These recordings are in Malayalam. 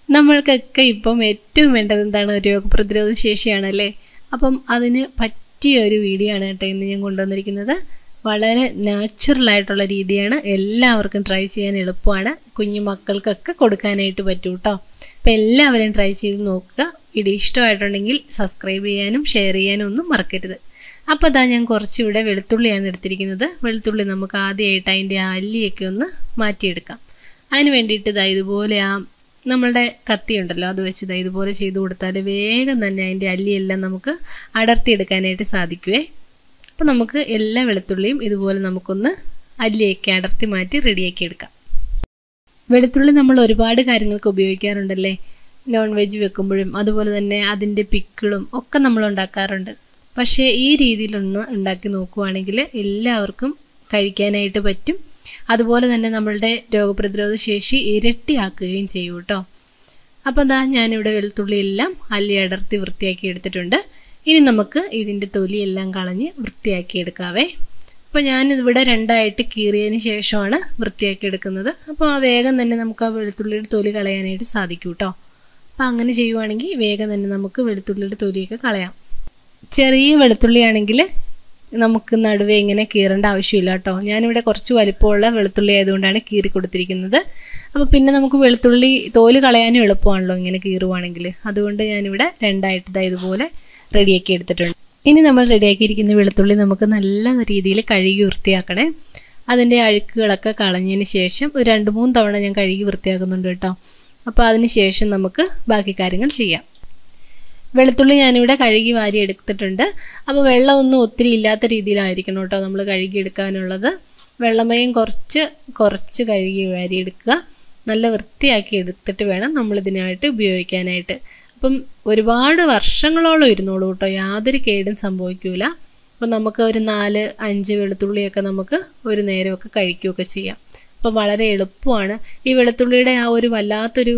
നമ്മൾക്കൊക്കെ ഇപ്പം ഏറ്റവും വേണ്ടത് എന്താണ് രോഗപ്രതിരോധ ശേഷിയാണല്ലേ അപ്പം അതിന് പറ്റിയ ഒരു വീഡിയോ ആണ് കേട്ടോ ഇന്ന് ഞാൻ കൊണ്ടുവന്നിരിക്കുന്നത് വളരെ നാച്ചുറൽ ആയിട്ടുള്ള രീതിയാണ് എല്ലാവർക്കും ട്രൈ ചെയ്യാൻ എളുപ്പമാണ് കുഞ്ഞു മക്കൾക്കൊക്കെ കൊടുക്കാനായിട്ട് പറ്റും കേട്ടോ അപ്പോൾ എല്ലാവരും ട്രൈ ചെയ്ത് നോക്കുക വീഡിയോ ഇഷ്ടമായിട്ടുണ്ടെങ്കിൽ സബ്സ്ക്രൈബ് ചെയ്യാനും ഷെയർ ചെയ്യാനും ഒന്നും മറക്കരുത് അപ്പോൾ അതാ ഞാൻ കുറച്ചിവിടെ വെളുത്തുള്ളിയാണ് എടുത്തിരിക്കുന്നത് വെളുത്തുള്ളി നമുക്ക് ആദ്യമായിട്ട് അതിൻ്റെ ആ അല്ലിയൊക്കെ ഒന്ന് മാറ്റിയെടുക്കാം അതിന് വേണ്ടിയിട്ട് ഇതാ ഇതുപോലെ ആ നമ്മളുടെ കത്തി ഉണ്ടല്ലോ അത് വെച്ച് ഇതാ ഇതുപോലെ ചെയ്ത് കൊടുത്താൽ വേഗം തന്നെ അതിൻ്റെ അല്ലിയെല്ലാം നമുക്ക് അടർത്തിയെടുക്കാനായിട്ട് സാധിക്കുവേ അപ്പോൾ നമുക്ക് എല്ലാ വെളുത്തുള്ളിയും ഇതുപോലെ നമുക്കൊന്ന് അല്ലിയൊക്കെ അടർത്തി മാറ്റി റെഡിയാക്കി എടുക്കാം വെളുത്തുള്ളി നമ്മൾ ഒരുപാട് കാര്യങ്ങൾക്ക് ഉപയോഗിക്കാറുണ്ടല്ലേ നോൺ വെജ് വെക്കുമ്പോഴും അതുപോലെ തന്നെ അതിൻ്റെ പിക്കിളും ഒക്കെ നമ്മൾ ഉണ്ടാക്കാറുണ്ട് പക്ഷേ ഈ രീതിയിലൊന്ന് ഉണ്ടാക്കി നോക്കുവാണെങ്കിൽ എല്ലാവർക്കും കഴിക്കാനായിട്ട് പറ്റും അതുപോലെ തന്നെ നമ്മളുടെ രോഗപ്രതിരോധ ശേഷി ഇരട്ടിയാക്കുകയും ചെയ്യും കേട്ടോ അപ്പോൾ എന്താ ഞാനിവിടെ വെളുത്തുള്ളി എല്ലാം അല്ലി അടർത്തി വൃത്തിയാക്കി എടുത്തിട്ടുണ്ട് ഇനി നമുക്ക് ഇതിൻ്റെ തൊലിയെല്ലാം കളഞ്ഞ് വൃത്തിയാക്കി എടുക്കാവേ അപ്പോൾ ഞാനിവിടെ രണ്ടായിട്ട് കീറിയതിന് ശേഷമാണ് വൃത്തിയാക്കി എടുക്കുന്നത് അപ്പോൾ ആ വേഗം തന്നെ നമുക്ക് ആ വെളുത്തുള്ളിയുടെ തൊലി കളയാനായിട്ട് സാധിക്കും കേട്ടോ അപ്പോൾ അങ്ങനെ ചെയ്യുവാണെങ്കിൽ വേഗം തന്നെ നമുക്ക് വെളുത്തുള്ളിയുടെ തൊലിയൊക്കെ കളയാം ചെറിയ വെളുത്തുള്ളിയാണെങ്കിൽ നമുക്ക് നടുവേ ഇങ്ങനെ കീറേണ്ട ആവശ്യമില്ല കേട്ടോ ഞാനിവിടെ കുറച്ച് വലിപ്പമുള്ള വെളുത്തുള്ളി ആയതുകൊണ്ടാണ് കീറി കൊടുത്തിരിക്കുന്നത് അപ്പോൾ പിന്നെ നമുക്ക് വെളുത്തുള്ളി തോല് കളയാനും എളുപ്പമാണല്ലോ ഇങ്ങനെ കീറുവാണെങ്കിൽ അതുകൊണ്ട് ഞാനിവിടെ രണ്ടായിട്ട് ഇതാ ഇതുപോലെ റെഡിയാക്കി എടുത്തിട്ടുണ്ട് ഇനി നമ്മൾ റെഡിയാക്കിയിരിക്കുന്ന വെളുത്തുള്ളി നമുക്ക് നല്ല രീതിയിൽ കഴുകി വൃത്തിയാക്കണേ അതിൻ്റെ അഴുക്കുകളൊക്കെ കളഞ്ഞതിന് ശേഷം ഒരു രണ്ട് മൂന്ന് തവണ ഞാൻ കഴുകി വൃത്തിയാക്കുന്നുണ്ട് കേട്ടോ അപ്പോൾ അതിന് ശേഷം നമുക്ക് ബാക്കി കാര്യങ്ങൾ ചെയ്യാം വെളുത്തുള്ളി ഞാനിവിടെ കഴുകി വാരി എടുത്തിട്ടുണ്ട് അപ്പോൾ വെള്ളമൊന്നും ഒത്തിരി ഇല്ലാത്ത രീതിയിലായിരിക്കണം കേട്ടോ നമ്മൾ കഴുകി എടുക്കാനുള്ളത് വെള്ളമയം കുറച്ച് കുറച്ച് കഴുകി വാരി എടുക്കുക നല്ല വൃത്തിയാക്കി എടുത്തിട്ട് വേണം നമ്മളിതിനായിട്ട് ഉപയോഗിക്കാനായിട്ട് അപ്പം ഒരുപാട് വർഷങ്ങളോളം ഇരുന്നോളൂ കേട്ടോ യാതൊരു കേടും സംഭവിക്കില്ല അപ്പം നമുക്ക് ഒരു നാല് അഞ്ച് വെളുത്തുള്ളിയൊക്കെ നമുക്ക് ഒരു നേരമൊക്കെ കഴിക്കുകയൊക്കെ ചെയ്യാം അപ്പം വളരെ എളുപ്പമാണ് ഈ വെളുത്തുള്ളിയുടെ ആ ഒരു വല്ലാത്തൊരു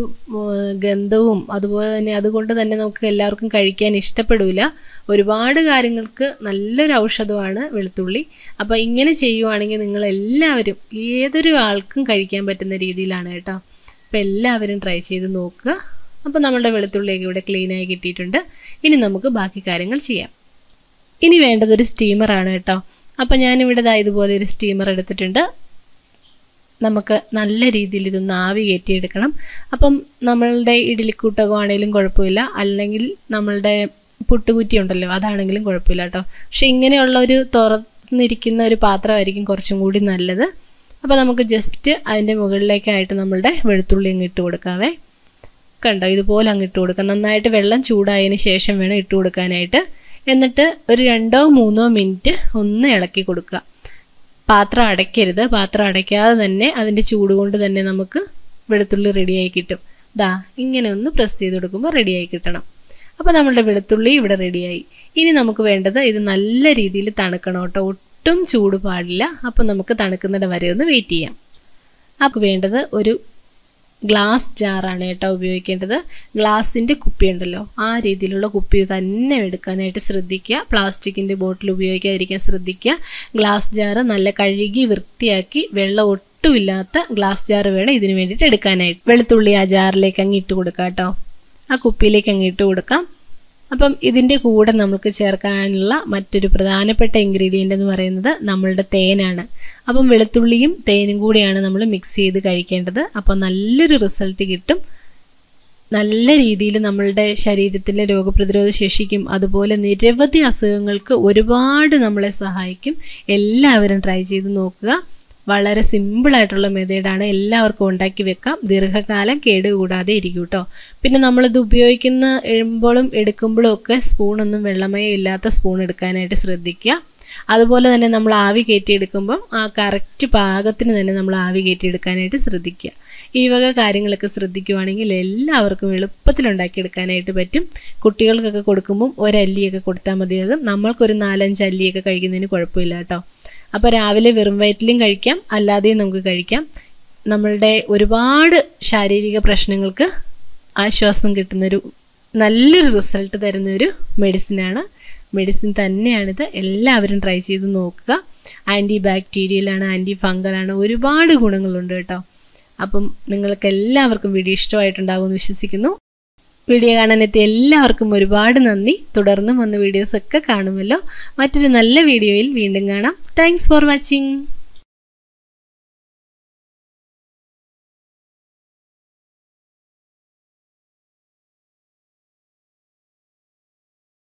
ഗന്ധവും അതുപോലെ തന്നെ അതുകൊണ്ട് തന്നെ നമുക്ക് എല്ലാവർക്കും കഴിക്കാൻ ഇഷ്ടപ്പെടില്ല ഒരുപാട് കാര്യങ്ങൾക്ക് നല്ലൊരു ഔഷധമാണ് വെളുത്തുള്ളി അപ്പോൾ ഇങ്ങനെ ചെയ്യുവാണെങ്കിൽ നിങ്ങൾ എല്ലാവരും ഏതൊരു ആൾക്കും കഴിക്കാൻ പറ്റുന്ന രീതിയിലാണ് കേട്ടോ അപ്പോൾ എല്ലാവരും ട്രൈ ചെയ്ത് നോക്കുക അപ്പോൾ നമ്മളുടെ വെളുത്തുള്ളിയൊക്കെ ഇവിടെ ക്ലീനായി കിട്ടിയിട്ടുണ്ട് ഇനി നമുക്ക് ബാക്കി കാര്യങ്ങൾ ചെയ്യാം ഇനി വേണ്ടത് ഒരു സ്റ്റീമറാണ് കേട്ടോ അപ്പോൾ ഞാനിവിടെ ദാ ഇതുപോലെ ഒരു സ്റ്റീമർ എടുത്തിട്ടുണ്ട് നമുക്ക് നല്ല രീതിയിൽ ഇതൊന്ന് ആവി കയറ്റിയെടുക്കണം അപ്പം നമ്മളുടെ ഇഡലിക്കൂട്ടകം ആണെങ്കിലും കുഴപ്പമില്ല അല്ലെങ്കിൽ നമ്മളുടെ പുട്ടുകുറ്റി ഉണ്ടല്ലോ അതാണെങ്കിലും കുഴപ്പമില്ല കേട്ടോ പക്ഷെ ഇങ്ങനെയുള്ള ഒരു തുറന്നിരിക്കുന്ന ഒരു പാത്രമായിരിക്കും കുറച്ചും കൂടി നല്ലത് അപ്പോൾ നമുക്ക് ജസ്റ്റ് അതിൻ്റെ മുകളിലേക്കായിട്ട് നമ്മളുടെ വെളുത്തുള്ളി അങ്ങ് ഇട്ട് കൊടുക്കാവേ കണ്ടോ ഇതുപോലെ അങ്ങ് ഇട്ട് കൊടുക്കാം നന്നായിട്ട് വെള്ളം ചൂടായതിന് ശേഷം വേണം ഇട്ട് കൊടുക്കാനായിട്ട് എന്നിട്ട് ഒരു രണ്ടോ മൂന്നോ മിനിറ്റ് ഒന്ന് ഇളക്കി കൊടുക്കുക പാത്രം അടയ്ക്കരുത് പാത്രം അടയ്ക്കാതെ തന്നെ അതിൻ്റെ ചൂട് കൊണ്ട് തന്നെ നമുക്ക് വെളുത്തുള്ളി റെഡിയായി കിട്ടും ദാ ഇങ്ങനെ ഒന്ന് പ്രസ് ചെയ്ത് കൊടുക്കുമ്പോൾ റെഡിയായി കിട്ടണം അപ്പോൾ നമ്മളുടെ വെളുത്തുള്ളി ഇവിടെ റെഡിയായി ഇനി നമുക്ക് വേണ്ടത് ഇത് നല്ല രീതിയിൽ തണുക്കണം കേട്ടോ ഒട്ടും ചൂട് പാടില്ല അപ്പോൾ നമുക്ക് തണുക്കുന്നിട വരെ ഒന്ന് വെയിറ്റ് ചെയ്യാം അപ്പോൾ വേണ്ടത് ഒരു ഗ്ലാസ് ജാറാണ് കേട്ടോ ഉപയോഗിക്കേണ്ടത് ഗ്ലാസിൻ്റെ കുപ്പി ഉണ്ടല്ലോ ആ രീതിയിലുള്ള കുപ്പി തന്നെ എടുക്കാനായിട്ട് ശ്രദ്ധിക്കുക പ്ലാസ്റ്റിക്കിൻ്റെ ബോട്ടിൽ ഉപയോഗിക്കാതിരിക്കാൻ ശ്രദ്ധിക്കുക ഗ്ലാസ് ജാറ് നല്ല കഴുകി വൃത്തിയാക്കി വെള്ളം ഒട്ടുമില്ലാത്ത ഗ്ലാസ് ജാറ് വേണം ഇതിന് വേണ്ടിയിട്ട് എടുക്കാനായിട്ട് വെളുത്തുള്ളി ആ ജാറിലേക്ക് അങ്ങ് ഇട്ട് കൊടുക്കാം കേട്ടോ ആ കുപ്പിയിലേക്ക് അങ്ങ് ഇട്ട് കൊടുക്കാം അപ്പം ഇതിൻ്റെ കൂടെ നമുക്ക് ചേർക്കാനുള്ള മറ്റൊരു പ്രധാനപ്പെട്ട ഇൻഗ്രീഡിയൻ്റ് എന്ന് പറയുന്നത് നമ്മളുടെ തേനാണ് അപ്പം വെളുത്തുള്ളിയും തേനും കൂടിയാണ് നമ്മൾ മിക്സ് ചെയ്ത് കഴിക്കേണ്ടത് അപ്പോൾ നല്ലൊരു റിസൾട്ട് കിട്ടും നല്ല രീതിയിൽ നമ്മളുടെ ശരീരത്തിലെ രോഗപ്രതിരോധ ശേഷിക്കും അതുപോലെ നിരവധി അസുഖങ്ങൾക്ക് ഒരുപാട് നമ്മളെ സഹായിക്കും എല്ലാവരും ട്രൈ ചെയ്ത് നോക്കുക വളരെ സിമ്പിളായിട്ടുള്ള മെത്തേഡാണ് എല്ലാവർക്കും ഉണ്ടാക്കി വെക്കാം ദീർഘകാലം കേടുകൂടാതെ ഇരിക്കും കേട്ടോ പിന്നെ നമ്മളിത് ഉപയോഗിക്കുന്ന എഴുമ്പോഴും എടുക്കുമ്പോഴും ഒക്കെ സ്പൂണൊന്നും വെള്ളമയം ഇല്ലാത്ത സ്പൂൺ എടുക്കാനായിട്ട് ശ്രദ്ധിക്കുക അതുപോലെ തന്നെ നമ്മൾ ആവി കയറ്റിയെടുക്കുമ്പം ആ കറക്റ്റ് പാകത്തിന് തന്നെ നമ്മൾ ആവി കയറ്റിയെടുക്കാനായിട്ട് ശ്രദ്ധിക്കുക ഈ വക കാര്യങ്ങളൊക്കെ ശ്രദ്ധിക്കുവാണെങ്കിൽ എല്ലാവർക്കും എളുപ്പത്തിൽ ഉണ്ടാക്കിയെടുക്കാനായിട്ട് പറ്റും കുട്ടികൾക്കൊക്കെ കൊടുക്കുമ്പം ഒരല്ലിയൊക്കെ കൊടുത്താൽ മതിയാകും നമ്മൾക്കൊരു നാലഞ്ച് അല്ലിയൊക്കെ കഴിക്കുന്നതിന് കുഴപ്പമില്ല കേട്ടോ അപ്പോൾ രാവിലെ വെറും വയറ്റിലും കഴിക്കാം അല്ലാതെയും നമുക്ക് കഴിക്കാം നമ്മളുടെ ഒരുപാട് ശാരീരിക പ്രശ്നങ്ങൾക്ക് ആശ്വാസം കിട്ടുന്നൊരു നല്ലൊരു റിസൾട്ട് തരുന്നൊരു മെഡിസിനാണ് മെഡിസിൻ തന്നെയാണിത് എല്ലാവരും ട്രൈ ചെയ്ത് നോക്കുക ആൻറ്റി ബാക്ടീരിയലാണ് ആൻറ്റി ഫംഗലാണ് ഒരുപാട് ഗുണങ്ങളുണ്ട് കേട്ടോ അപ്പം നിങ്ങൾക്ക് എല്ലാവർക്കും വീഡിയോ ഇഷ്ടമായിട്ടുണ്ടാകുമെന്ന് വിശ്വസിക്കുന്നു വീഡിയോ കാണാനെത്തിയ എല്ലാവർക്കും ഒരുപാട് നന്ദി തുടർന്നും വന്ന് വീഡിയോസൊക്കെ കാണുമല്ലോ മറ്റൊരു നല്ല വീഡിയോയിൽ വീണ്ടും കാണാം താങ്ക്സ് ഫോർ വാച്ചിങ്